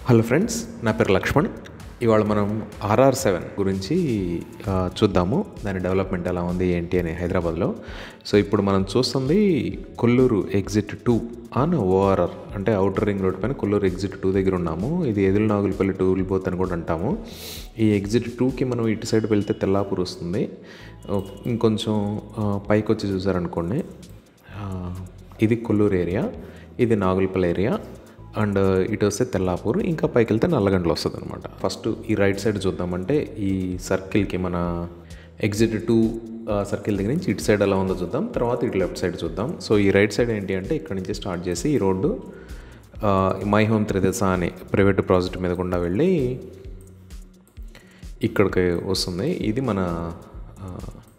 hello friends నా పేరు లక్ష్మణ్ ఇవాళ మనం ఆర్ఆర్ సెవెన్ గురించి ఆ, చూద్దాము దాని డెవలప్మెంట్ ఎలా ఉంది ఏంటి అని హైదరాబాద్లో సో ఇప్పుడు మనం చూస్తుంది Kolluru exit two on ORR అంటే అవుటర్ రింగ్ రోడ్ పైన కొల్లూరు ఎగ్జిట్ టూ దగ్గర ఉన్నాము ఇది ఎదురు నాగులపల్లి టూల్ బోత్ అని కూడా అంటాము ఈ ఎగ్జిట్ టూకి మనం ఇటు సైడ్ వెళ్తే తెల్లాపూర్ వస్తుంది ఓ, ఇంకొంచెం ఆ, పైకి వచ్చి చూసారనుకోండి ఆ, ఇది కొల్లూరు ఏరియా ఇది నాగులపల్లి ఏరియా అండ్ ఇటు వస్తే తెల్లాపూర్ ఇంకా పైకి వెళ్తే నల్లగంటలు వస్తుంది అనమాట ఫస్ట్ ఈ రైట్ సైడ్ చూద్దామంటే ఈ సర్కిల్కి మన ఎగ్జిట్ టూ సర్కిల్ దగ్గర నుంచి ఇటు సైడ్ ఎలా ఉందో చూద్దాం తర్వాత ఇటు లెఫ్ట్ సైడ్ చూద్దాం సో ఈ రైట్ సైడ్ ఏంటి అంటే ఇక్కడ నుంచి స్టార్ట్ చేసి ఈ రోడ్డు ఆ, మై హోమ్ త్రిదశ అనే ప్రైవేట్ ప్రాజెక్ట్ మీద గుండా వెళ్ళి ఇక్కడికి వస్తుంది ఇది మన ఆ,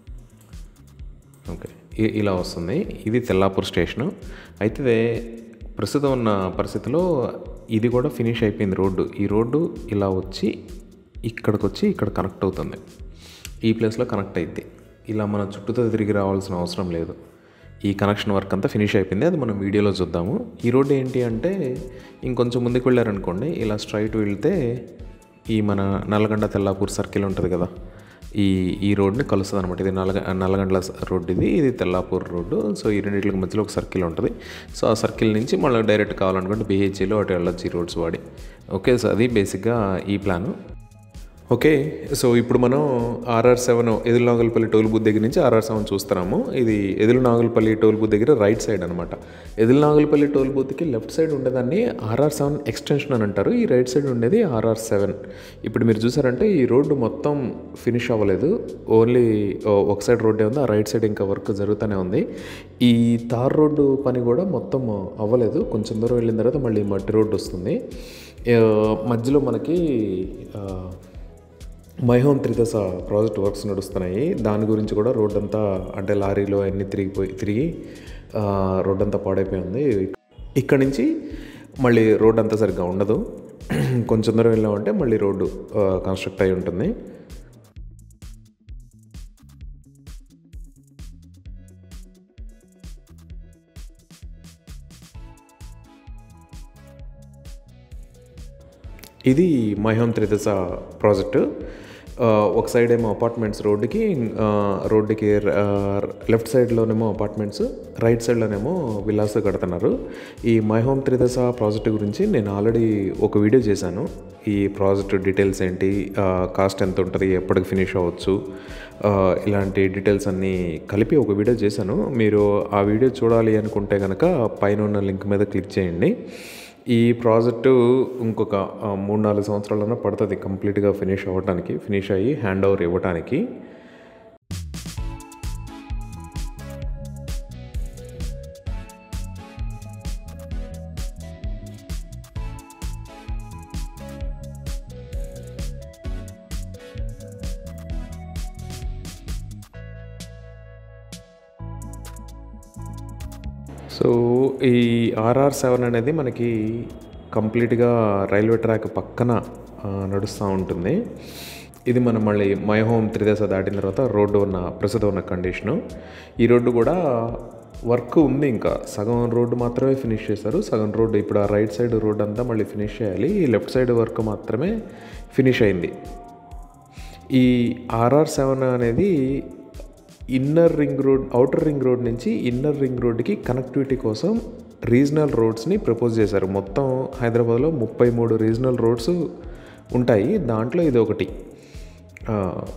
ఓకే ఇ- ఇలా వస్తుంది ఇది తెల్లాపూర్ స్టేషను అయితే ప్రస్తుతం ఉన్న పరిస్థితిలో ఇది కూడా ఫినిష్ అయిపోయింది రోడ్డు ఈ రోడ్డు ఇలా వచ్చి ఇక్కడికి వచ్చి ఇక్కడ కనెక్ట్ అవుతుంది ఈ ప్లేస్లో కనెక్ట్ అయింది ఇలా మన చుట్టూతో తిరిగి రావాల్సిన అవసరం లేదు ఈ కనెక్షన్ వర్క్ అంతా ఫినిష్ అయిపోయింది అది మనం వీడియోలో చూద్దాము ఈ రోడ్డు ఏంటి అంటే ఇంకొంచెం ముందుకు వెళ్ళారనుకోండి ఇలా స్ట్రైట్ వెళ్తే ఈ మన నల్లగండ తెల్లాపూర్ సర్కిల్ ఉంటుంది కదా ఈ ఈ రోడ్ని కలుస్తుంది అనమాట ఇది నల్లగ నల్లగండ్ల రోడ్ ఇది ఇది తెల్లాపూర్ రోడ్డు సో ఈ రెండింటికి మధ్యలో ఒక సర్కిల్ ఉంటుంది సో ఆ సర్కిల్ నుంచి మళ్ళీ డైరెక్ట్ కావాలనుకుంటే బీహెచ్ఈలో అటు వెళ్ళొచ్చు ఈ రోడ్స్ వాడి ఓకే సో అది బేసిక్గా ఈ ప్లాను ఓకే సో ఇప్పుడు మనం ఆర్ఆర్ సెవెన్ ఎదురు నాగులపల్లి టోల్ బూత్ దగ్గర నుంచి ఆర్ఆర్ సెవెన్ చూస్తున్నాము ఇది ఎదురు నాగులపల్లి టోల్ బూత్ దగ్గర రైట్ సైడ్ అనమాట ఎదురు నాగులపల్లి టోల్ బూత్కి లెఫ్ట్ సైడ్ ఉండేదాన్ని ఆర్ఆర్ సెవెన్ ఎక్స్టెన్షన్ అని అంటారు ఈ రైట్ సైడ్ ఉండేది ఆర్ఆర్ సెవెన్ ఇప్పుడు మీరు చూసారంటే ఈ రోడ్డు మొత్తం ఫినిష్ అవ్వలేదు ఓన్లీ ఒక సైడ్ రోడ్డే ఉంది ఆ రైట్ సైడ్ ఇంకా వర్క్ జరుగుతూనే ఉంది ఈ తార్ రోడ్డు పని కూడా మొత్తం అవ్వలేదు కొంచెం దూరం వెళ్ళిన తర్వాత మళ్ళీ మట్టి రోడ్డు వస్తుంది ఆ, మధ్యలో మనకి ఆ, My Home Tridasa project works నడుస్తున్నాయి దాని గురించి కూడా రోడ్ అంతా అంటే లారీలో అన్నీ తిరిగిపోయి తిరిగి ఆ, రోడ్ అంతా పాడైపోయి ఉంది ఇక్కడ నుంచి మళ్ళీ రోడ్ అంతా సరిగ్గా ఉండదు కొంచెం దూరం వెళ్ళామంటే మళ్ళీ రోడ్డు కన్స్ట్రక్ట్ అయి ఉంటుంది ఇది మై హోమ్ త్రిదశ ప్రాజెక్టు ఆ, ఒక సైడ్ ఏమో అపార్ట్మెంట్స్ రోడ్డుకి ఆ, రోడ్డుకి ఆ, లెఫ్ట్ సైడ్లోనేమో అపార్ట్మెంట్స్ రైట్ సైడ్లోనేమో విల్లాస్ కడుతున్నారు ఈ మై హోమ్ త్రిదశ ప్రాజెక్ట్ గురించి నేను ఆల్రెడీ ఒక వీడియో చేశాను ఈ ప్రాజెక్ట్ డీటెయిల్స్ ఏంటి ఆ, కాస్ట్ ఎంత ఉంటుంది ఎప్పటికి ఫినిష్ అవ్వచ్చు ఆ, ఇలాంటి డీటెయిల్స్ అన్నీ కలిపి ఒక వీడియో చేశాను మీరు ఆ వీడియో చూడాలి అనుకుంటే కనుక పైన ఉన్న లింక్ మీద క్లిక్ చేయండి ఈ ప్రాజెక్టు ఇంకొక ఆ, మూడు నాలుగు సంవత్సరాలన్నా పడుతుంది కంప్లీట్గా ఫినిష్ అవ్వడానికి ఫినిష్ అయ్యి హ్యాండ్ ఓవర్ ఇవ్వడానికి సో ఈ ఆర్ఆర్ సెవెన్ అనేది మనకి కంప్లీట్గా రైల్వే ట్రాక్ పక్కన ఆ, నడుస్తూ ఉంటుంది ఇది మనం మళ్ళీ మై హోమ్ త్రిదశ దాటిన తర్వాత రోడ్డు ఉన్న ప్రస్తుతం ఉన్న కండిషను ఈ రోడ్డు కూడా వర్క్ ఉంది ఇంకా సగం రోడ్డు మాత్రమే ఫినిష్ చేశారు సగం రోడ్డు ఇప్పుడు ఆ రైట్ సైడ్ రోడ్ అంతా మళ్ళీ ఫినిష్ చేయాలి ఈ లెఫ్ట్ సైడ్ వర్క్ మాత్రమే ఫినిష్ అయింది ఈ ఆర్ఆర్ సెవెన్ అనేది inner ring road outer ring road నుంచి ఇన్నర్ రింగ్ రోడ్కి కనెక్టివిటీ కోసం రీజనల్ రోడ్స్ని ప్రపోజ్ చేశారు మొత్తం హైదరాబాద్లో ముప్పై మూడు రీజనల్ రోడ్స్ ఉంటాయి దాంట్లో ఇది ఒకటి ఆ,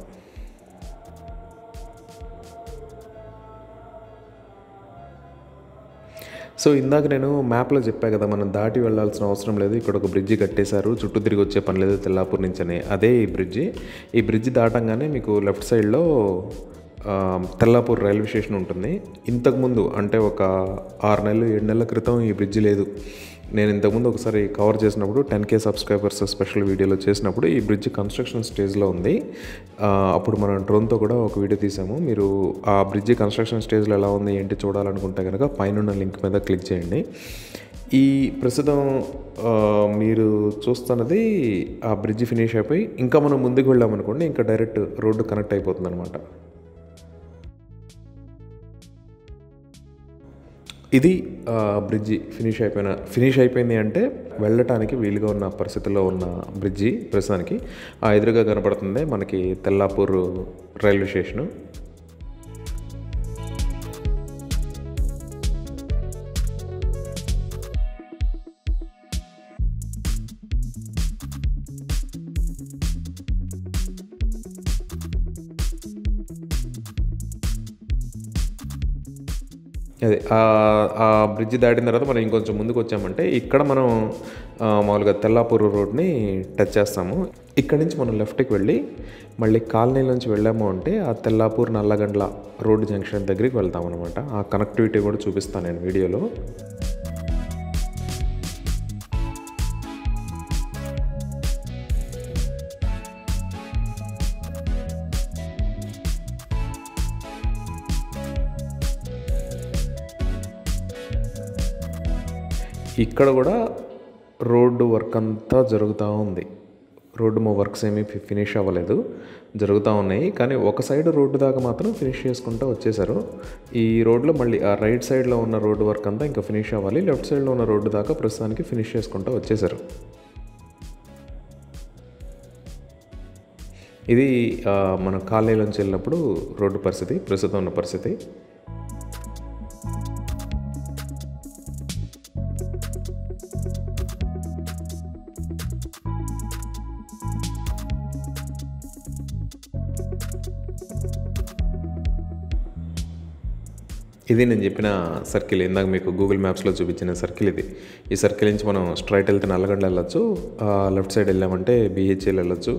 సో ఇందాక నేను మ్యాప్లో చెప్పా కదా మనం దాటి వెళ్ళాల్సిన అవసరం లేదు ఇక్కడ ఒక బ్రిడ్జి కట్టేశారు చుట్టూ తిరిగి వచ్చే పని లేదు తెల్లాపూర్ నుంచి అని అదే ఈ బ్రిడ్జి ఈ బ్రిడ్జి దాటంగానే మీకు లెఫ్ట్ సైడ్లో ఆ, తెల్లాపూర్ రైల్వే స్టేషన్ ఉంటుంది ఇంతకుముందు అంటే ఒక ఆరు నెలలు ఏడు నెలల క్రితం ఈ బ్రిడ్జి లేదు నేను ఇంతకుముందు ఒకసారి కవర్ చేసినప్పుడు టెన్ కే సబ్స్క్రైబర్స్ స్పెషల్ వీడియోలో చేసినప్పుడు ఈ బ్రిడ్జ్ కన్స్ట్రక్షన్ స్టేజ్లో ఉంది ఆ, అప్పుడు మనం డ్రోన్తో కూడా ఒక వీడియో తీసాము మీరు ఆ బ్రిడ్జ్ కన్స్ట్రక్షన్ స్టేజ్లో ఎలా ఉంది ఏంటి చూడాలనుకుంటే కనుక పైన లింక్ మీద క్లిక్ చేయండి ఈ ప్రస్తుతం ఆ, మీరు చూస్తున్నది ఆ బ్రిడ్జ్ ఫినిష్ అయిపోయి ఇంకా మనం ముందుకు వెళ్ళామనుకోండి ఇంకా డైరెక్ట్ రోడ్డు కనెక్ట్ అయిపోతుంది అనమాట ఇది బ్రిడ్జి ఫినిష్ అయిపోయిన ఫినిష్ అయిపోయింది అంటే వెళ్ళటానికి వీలుగా ఉన్న పరిస్థితుల్లో ఉన్న బ్రిడ్జి ప్రస్తుతానికి ఆ ఎదురుగా కనపడుతుంది మనకి తెల్లాపూర్ రైల్వే స్టేషను అదే ఆ బ్రిడ్జ్ దాటిన తర్వాత మనం ఇంకొంచెం ముందుకు వచ్చామంటే ఇక్కడ మనం ఆ, మామూలుగా తెల్లాపూర్ రోడ్ని టచ్ చేస్తాము ఇక్కడ నుంచి మనం లెఫ్ట్కి వెళ్ళి మళ్ళీ కాలనీ నుంచి వెళ్ళాము అంటే ఆ తెల్లాపూర్ నల్లగండ్ల రోడ్ జంక్షన్ దగ్గరికి వెళ్తాం అనమాట ఆ కనెక్టివిటీ కూడా చూపిస్తాను నేను వీడియోలో ఇక్కడ కూడా రోడ్డు వర్క్ అంతా జరుగుతూ ఉంది రోడ్డు మా వర్క్స్ ఏమీ ఫి- ఫినిష్ అవ్వలేదు జరుగుతూ ఉన్నాయి కానీ ఒక సైడ్ రోడ్డు దాకా మాత్రం ఫినిష్ చేసుకుంటూ వచ్చేసారు ఈ రోడ్లో మళ్ళీ ఆ రైట్ సైడ్లో ఉన్న రోడ్డు వర్క్ అంతా ఇంకా ఫినిష్ అవ్వాలి లెఫ్ట్ సైడ్లో ఉన్న రోడ్డు దాకా ప్రస్తుతానికి ఫినిష్ చేసుకుంటూ వచ్చేసారు ఇది ఆ, మన కాలనీలోంచి వెళ్ళినప్పుడు రోడ్డు పరిస్థితి ప్రస్తుతం ఉన్న పరిస్థితి ఇది నేను చెప్పిన సర్కిల్ ఇందాక మీకు గూగుల్ మ్యాప్స్లో చూపించిన సర్కిల్ ఇది ఈ సర్కిల్ నుంచి మనం స్ట్రైట్ వెళ్తే నల్లగొండ వెళ్ళొచ్చు లెఫ్ట్ సైడ్ వెళ్ళామంటే బీహెచ్ఎల్ వెళ్ళొచ్చు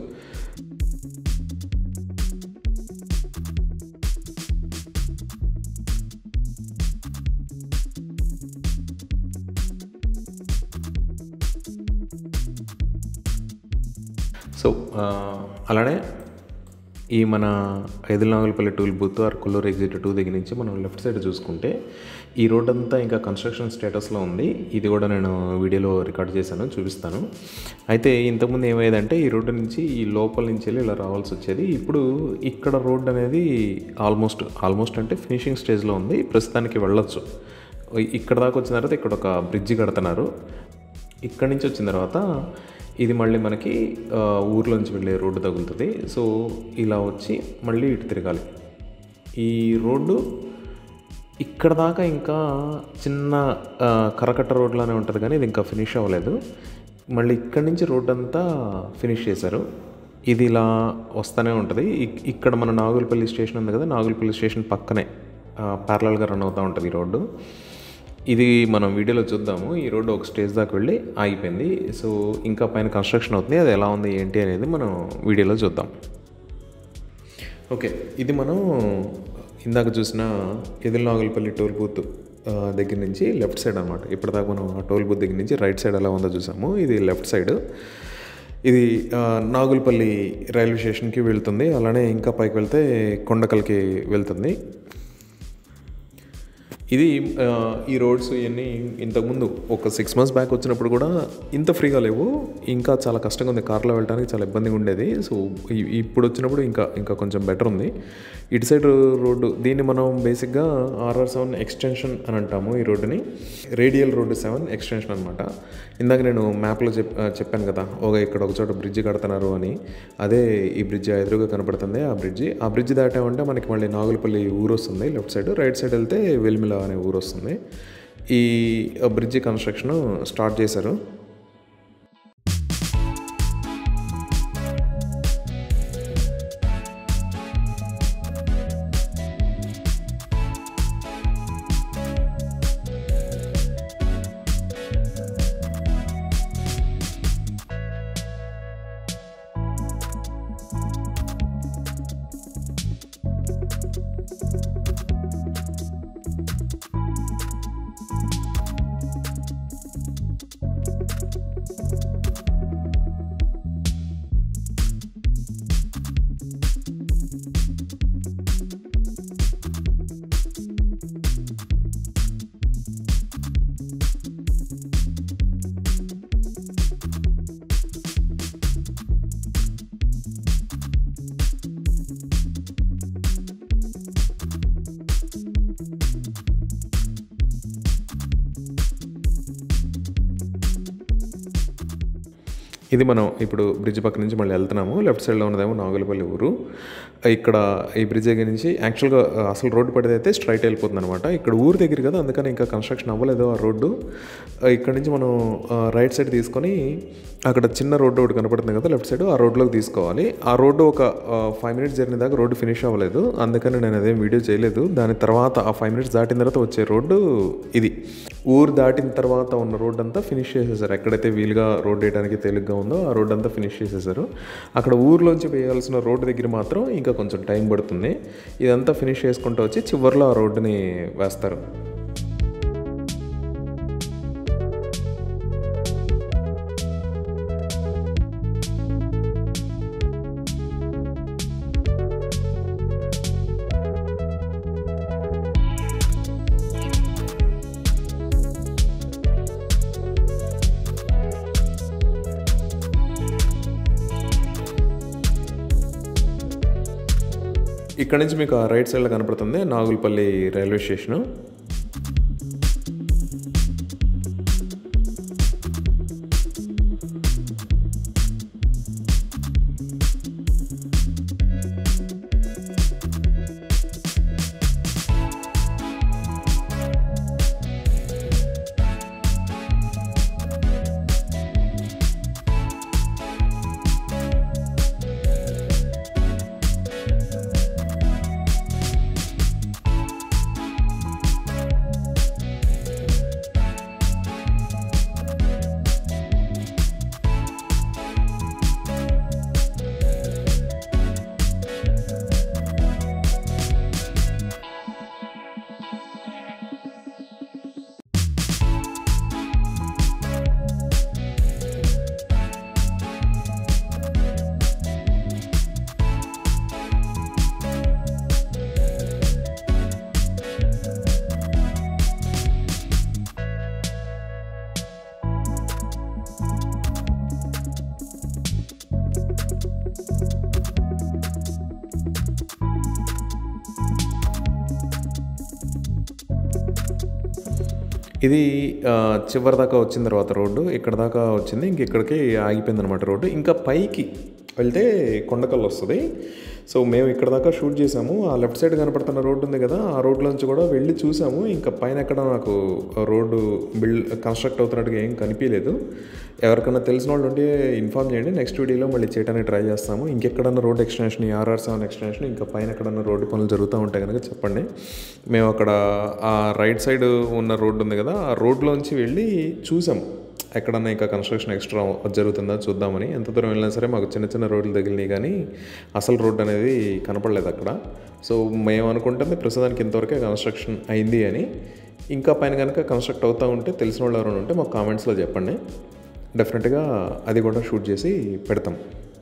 సో ఆ, అలానే ఈ మన ఐదునాగులపల్లి toll booth or Kolluru exit two దగ్గర నుంచి మనం లెఫ్ట్ సైడ్ చూసుకుంటే ఈ రోడ్ అంతా ఇంకా కన్స్ట్రక్షన్ స్టేటస్లో ఉంది ఇది కూడా నేను వీడియోలో రికార్డ్ చేశాను చూపిస్తాను అయితే ఇంతకుముందు ఏమయ్యేదంటే ఈ రోడ్డు నుంచి ఈ లోపల నుంచి వెళ్ళి ఇలా రావాల్సి వచ్చేది ఇప్పుడు ఇక్కడ రోడ్ అనేది ఆల్మోస్ట్ ఆల్మోస్ట్ అంటే ఫినిషింగ్ స్టేజ్లో ఉంది ప్రస్తుతానికి వెళ్ళొచ్చు ఇక్కడ దాకా వచ్చిన తర్వాత ఇక్కడ ఒక బ్రిడ్జి కడుతున్నారు ఇక్కడి నుంచి వచ్చిన తర్వాత ఇది మళ్ళీ మనకి ఆ, ఊర్లోంచి వెళ్ళే రోడ్డు తగులుతుంది సో ఇలా వచ్చి మళ్ళీ ఇటు తిరగాలి ఈ రోడ్డు ఇక్కడ దాకా ఇంకా చిన్న ఆ, కరకట్ట రోడ్లానే ఉంటుంది కానీ ఇది ఇంకా ఫినిష్ అవ్వలేదు మళ్ళీ ఇక్కడి నుంచి రోడ్ అంతా ఫినిష్ చేశారు ఇది ఇలా వస్తూనే ఉంటుంది ఇక్- ఇక్కడ మన నాగులపల్లి స్టేషన్ ఉంది కదా నాగులపల్లి స్టేషన్ పక్కనే ప్యారలల్గా రన్ అవుతూ ఉంటుంది ఈ రోడ్డు ఇది మనం వీడియోలో చూద్దాము ఈ రోడ్డు ఒక స్టేజ్ దాకా వెళ్ళి ఆగిపోయింది సో ఇంకా పైన కన్స్ట్రక్షన్ అవుతుంది అది ఎలా ఉంది ఏంటి అనేది మనం వీడియోలో చూద్దాం ఓకే ఇది మనం ఇందాక చూసిన ఎదురునాగులపల్లి టోల్ బూత్ ఆ, దగ్గర నుంచి లెఫ్ట్ సైడ్ అనమాట ఇప్పటిదాకా మనం ఆ టోల్ బూత్ దగ్గర నుంచి రైట్ సైడ్ ఎలా ఉందో చూసాము ఇది లెఫ్ట్ సైడ్ ఇది ఆ, నాగులపల్లి రైల్వే స్టేషన్కి వెళ్తుంది అలానే ఇంకా పైకి వెళ్తే కొండకల్కి వెళ్తుంది ఇది ఆ, ఈ రోడ్స్ ఇవన్నీ ఇంతకుముందు ఒక సిక్స్ మంత్స్ బ్యాక్ వచ్చినప్పుడు కూడా ఇంత ఫ్రీగా లేవు ఇంకా చాలా కష్టంగా ఉంది కార్లో వెళ్ళడానికి చాలా ఇబ్బందిగా ఉండేది సో ఇ- ఇప్పుడు వచ్చినప్పుడు ఇంకా ఇంకా కొంచెం బెటర్ ఉంది ఇటు సైడ్ రోడ్డు దీన్ని మనం బేసిక్గా ఆర్ఆర్ సెవెన్ ఎక్స్టెన్షన్ అని అంటాము ఈ రోడ్డుని రేడియల్ రోడ్డు సెవెన్ ఎక్స్టెన్షన్ అనమాట ఇందాక నేను మ్యాప్లో చెప్ ఆ, చెప్పాను కదా ఒక ఇక్కడ ఒక చోట బ్రిడ్జ్ కడుతున్నారు అని అదే ఈ బ్రిడ్జ్ ఎదురుగా కనపడుతుంది ఆ బ్రిడ్జి ఆ బ్రిడ్జ్ దాటామంటే మనకి మళ్ళీ నాగులపల్లి ఊరు వస్తుంది లెఫ్ట్ సైడ్ రైట్ సైడ్ వెళ్తే వెల్మిల అనే ఊరు వస్తుంది ఈ బ్రిడ్జి కన్స్ట్రక్షన్ స్టార్ట్ చేశారు ఇది మనం ఇప్పుడు బ్రిడ్జ్ పక్క నుంచి మళ్ళీ వెళ్తున్నాము లెఫ్ట్ సైడ్లో ఉన్నదేమో నాగులపల్లి ఊరు ఇక్కడ ఈ బ్రిడ్జ్ దగ్గర నుంచి యాక్చువల్గా అసలు రోడ్డు పడితే అయితే స్ట్రైట్ వెళ్ళిపోతుంది అనమాట ఇక్కడ ఊరు దగ్గర కదా అందుకని ఇంకా కన్స్ట్రక్షన్ అవ్వలేదు ఆ రోడ్డు ఇక్కడ నుంచి మనం రైట్ సైడ్ తీసుకొని అక్కడ చిన్న రోడ్డు ఒకటి కనపడుతుంది కదా లెఫ్ట్ సైడ్ ఆ రోడ్లోకి తీసుకోవాలి ఆ రోడ్డు ఒక ఫైవ్ మినిట్స్ జర్నీ దాకా రోడ్డు ఫినిష్ అవ్వలేదు అందుకని నేను అదేం వీడియో చేయలేదు దాని తర్వాత ఆ ఫైవ్ మినిట్స్ దాటిన తర్వాత వచ్చే రోడ్డు ఇది ఊరు దాటిన తర్వాత ఉన్న రోడ్డు అంతా ఫినిష్ చేసేసారు ఎక్కడైతే వీలుగా రోడ్ వేయడానికి తేలిగ్గా ఉందో ఆ రోడ్ అంతా ఫినిష్ చేసేసారు అక్కడ ఊర్లోంచి వేయాల్సిన రోడ్డు దగ్గర మాత్రం ఇంకా కొంచెం టైం పడుతుంది ఇదంతా ఫినిష్ చేసుకుంటూ వచ్చి చివరిలో ఆ రోడ్డుని వేస్తారు ఇక్కడ నుంచి మీకు ఆ రైట్ సైడ్లో కనపడుతుంది నాగులపల్లి రైల్వే స్టేషను ఇది ఆ, చివరి దాకా వచ్చిన తర్వాత రోడ్డు ఇక్కడ దాకా వచ్చింది ఇంక ఇక్కడికి ఆగిపోయింది అనమాట రోడ్డు ఇంకా పైకి వెళ్తే కొండకల్లు వస్తుంది సో మేము ఇక్కడ దాకా షూట్ చేసాము ఆ లెఫ్ట్ సైడ్ కనపడుతున్న రోడ్డు ఉంది కదా ఆ రోడ్లోంచి కూడా వెళ్ళి చూసాము ఇంకా పైన ఎక్కడ నాకు ఆ రోడ్డు బిల్డ్ కన్స్ట్రక్ట్ అవుతున్నట్టుగా ఏం కనిపించలేదు ఎవరికైనా తెలిసిన వాళ్ళు ఉంటే ఇన్ఫామ్ చేయండి నెక్స్ట్ వీడియోలో మళ్ళీ చేయడానికి ట్రై చేస్తాము ఇంకెక్కడన్నా road extension RR seven extension ఇంకా పైన ఎక్కడన్నా రోడ్డు పనులు జరుగుతూ ఉంటాయి కనుక చెప్పండి మేము అక్కడ ఆ రైట్ సైడ్ ఉన్న రోడ్డు ఉంది కదా ఆ రోడ్లోంచి వెళ్ళి చూసాం ఎక్కడన్నా ఇంకా కన్స్ట్రక్షన్ ఎక్స్ట్రా జరుగుతుందా చూద్దామని ఎంత దూరం వెళ్ళినా సరే మాకు చిన్న చిన్న రోడ్లు తగిలినాయి కానీ అసలు రోడ్డు అనేది కనపడలేదు అక్కడ సో మేము అనుకుంటుంది ప్రస్తుతానికి ఇంతవరకే కన్స్ట్రక్షన్ అయింది అని ఇంకా పైన కనుక కన్స్ట్రక్ట్ అవుతూ ఉంటే తెలిసిన వాళ్ళు ఎవరైనా ఉంటే మాకు కామెంట్స్లో చెప్పండి డెఫినెట్గా అది కూడా షూట్ చేసి పెడతాం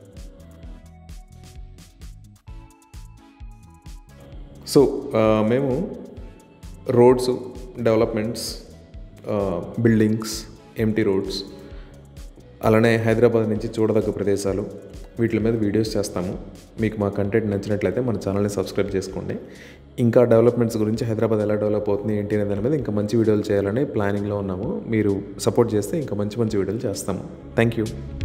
సో ఆ, మేము roads developments buildings empty roads అలానే హైదరాబాద్ నుంచి చూడదగ్గ ప్రదేశాలు వీటి మీద వీడియోస్ చేస్తాము మీకు మా కంటెంట్ నచ్చినట్లయితే మన ఛానల్ని సబ్స్క్రైబ్ చేసుకోండి ఇంకా డెవలప్మెంట్స్ గురించి హైదరాబాద్ ఎలా డెవలప్ అవుతుంది ఏంటి అనే దాని మీద ఇంకా మంచి వీడియోలు చేయాలని ప్లానింగ్లో ఉన్నాము మీరు సపోర్ట్ చేస్తే ఇంకా మంచి మంచి వీడియోలు చేస్తాము థ్యాంక్ యూ